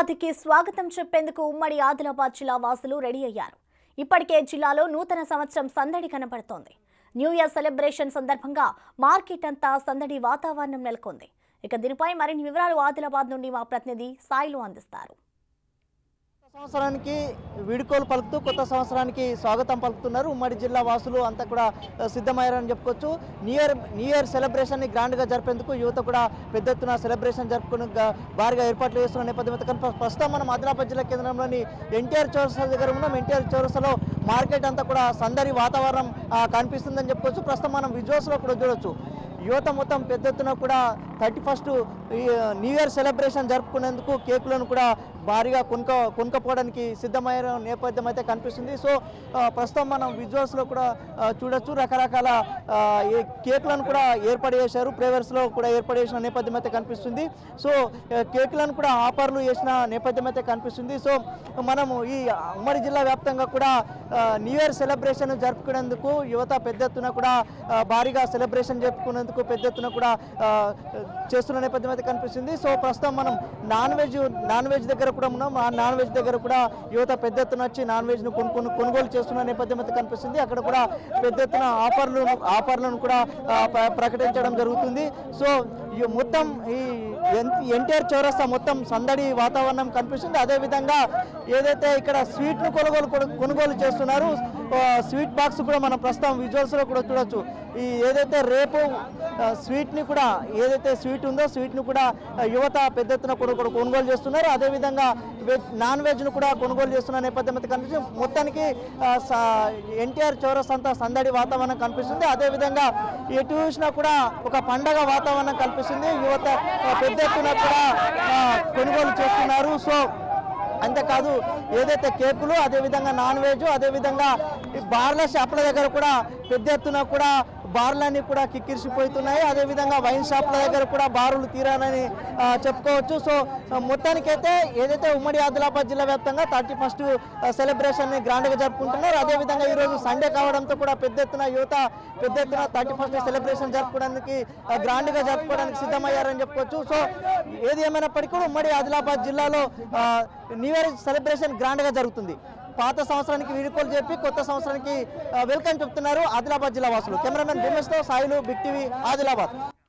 ఉగాదికి స్వాగతం చెప్పేందుకు ఉమ్మడి ఆదిలాబాద్ జిల్లా వాసులు రెడీ అయ్యారు ఇప్పటికే జిల్లాలో నూతన సంవత్సరం సందడి కనపడుతోంది న్యూ ఇయర్ సెలబ్రేషన్ సందర్భంగా మార్కెట్ అంతా సందడి వాతావరణం నెలకొంది ఇక దీనిపై మరిన్ని వివరాలు ఆదిలాబాద్ నుండి మా ప్రతినిధి సాయిలు అందిస్తారు కొత్త సంవత్సరానికి వీడుకోలు పలుకుతూ కొత్త సంవత్సరానికి స్వాగతం పలుకుతున్నారు ఉమ్మడి జిల్లా వాసులు అంతా కూడా ఆ, సిద్ధమయ్యారని చెప్పుకోవచ్చు న్యూ ఇయర్ న్యూ ఇయర్ సెలబ్రేషన్ని గ్రాండ్గా జరిపేందుకు యువత కూడా పెద్ద ఎత్తున సెలబ్రేషన్ జరుపుకుని గా- భారీగా ఏర్పాట్లు చేస్తున్న నేపథ్యంలో కానీ ప్ర- ప్రస్తుతం మనం ఆదిలాబాద్ జిల్లా కేంద్రంలోని ఎన్టీఆర్ చౌరస్తా దగ్గర ఉన్నాం ఎన్టీఆర్ చౌరస్తాలో మార్కెట్ అంతా కూడా సందడి వాతావరణం ఆ, కనిపిస్తుందని చెప్పుకోవచ్చు ప్రస్తుతం మనం విజువల్స్లో కూడా చూడొచ్చు యువత మొత్తం పెద్ద ఎత్తున కూడా thirty first new year celebration జరుపుకునేందుకు కేకులను కూడా భారీగా కొనుక కొనుక్కపోవడానికి సిద్ధమైన నేపథ్యం అయితే కనిపిస్తుంది సో ఆ, ప్రస్తుతం మనం విజువల్స్లో కూడా ఆ, చూడొచ్చు రకరకాల ఆ, ఈ కేకులను కూడా ఏర్పాటు చేశారు ప్రేవర్స్లో కూడా ఏర్పాటు చేసిన నేపథ్యం అయితే కనిపిస్తుంది సో ఆ, కేకులను కూడా ఆఫర్లు చేసిన నేపథ్యం అయితే కనిపిస్తుంది సో మనము ఈ ఉమ్మడి జిల్లా వ్యాప్తంగా కూడా ఆ, న్యూ ఇయర్ సెలబ్రేషన్ జరుపుకునేందుకు యువత పెద్ద ఎత్తున కూడా ఆ, భారీగా సెలబ్రేషన్ జరుపుకునేందుకు పెద్ద ఎత్తున కూడా ఆ, చేస్తున్న నేపథ్యం అయితే కనిపిస్తుంది సో ప్రస్తుతం మనం నాన్ వెజ్ నాన్ వెజ్ దగ్గర కూడా ఉన్నాం ఆ నాన్ వెజ్ దగ్గర కూడా యువత పెద్ద ఎత్తున వచ్చి నాన్ వెజ్ను కొనుక్కొని కొనుగోలు చేస్తున్న నేపథ్యం అయితే కనిపిస్తుంది అక్కడ కూడా పెద్ద ఎత్తున ఆఫర్లు ఆఫర్లను కూడా ఆ, ప్ర- ప్రకటించడం జరుగుతుంది సో ఈ మొత్తం ఈ ఎన్టీఆర్ చౌరస్తా మొత్తం సందడి వాతావరణం కనిపిస్తుంది అదేవిధంగా ఏదైతే ఇక్కడ స్వీట్ను కొనుగోలు కొను- కొనుగోలు చేస్తున్నారు ఆ, స్వీట్ బాక్స్ కూడా మనం ప్రస్తుతం విజువల్స్లో కూడా చూడొచ్చు ఈ ఏదైతే రేపు ఆ, స్వీట్ని కూడా ఏదైతే స్వీట్ ఉందో స్వీట్ను కూడా ఆ, యువత పెద్ద ఎత్తున కొను- కొను- కొనుగోలు చేస్తున్నారు అదేవిధంగా వెజ్ నాన్ వెజ్ను కూడా కొనుగోలు చేస్తున్న నేపథ్యం అయితే కనిపిస్తుంది మొత్తానికి ఎన్టీఆర్ చౌరస్ అంతా సందడి వాతావరణం కనిపిస్తుంది అదేవిధంగా ఎటు చూసినా కూడా ఒక పండగ వాతావరణం కల్పిస్తుంది యువత ఆ, పెద్ద ఎత్తున కూడా ఆ, కొనుగోలు చేస్తున్నారు సో అంతేకాదు ఏదైతే కేకులు అదేవిధంగా నాన్ వెజ్ అదేవిధంగా ఈ బార్ల షాపుల దగ్గర కూడా పెద్ద ఎత్తున కూడా బార్లన్నీ కూడా కిక్కిరిసిపోతున్నాయి అదేవిధంగా వైన్ షాపుల దగ్గర కూడా బారులు తీరాలని ఆ, చెప్పుకోవచ్చు సో ఆ, మొత్తానికైతే ఏదైతే ఉమ్మడి ఆదిలాబాద్ జిల్లా వ్యాప్తంగా థర్టీ ఫస్ట్ సెలబ్రేషన్ని గ్రాండ్గా జరుపుకుంటున్నారు అదేవిధంగా ఈరోజు సండే కావడంతో కూడా పెద్ద ఎత్తున యువత పెద్ద ఎత్తున థర్టీ ఫస్ట్ సెలబ్రేషన్ జరుపుకోవడానికి ఆ, గ్రాండ్గా జరుపుకోవడానికి సిద్ధమయ్యారని చెప్పుకోవచ్చు సో ఏది ఏమైనప్పటికీ కూడా ఉమ్మడి ఆదిలాబాద్ జిల్లాలో ఆ, న్యూ ఇయర్ సెలబ్రేషన్ గ్రాండ్గా జరుగుతుంది పాత సంవత్సరానికి వీడుకోలు చెప్పి కొత్త సంవత్సరానికి ఆ, వెల్కమ్ చెప్తున్నారు ఆదిలాబాద్ జిల్లా వాసులు కెమెరామెన్ భూమేష్తో సాయిలు బిగ్ టీవీ ఆదిలాబాద్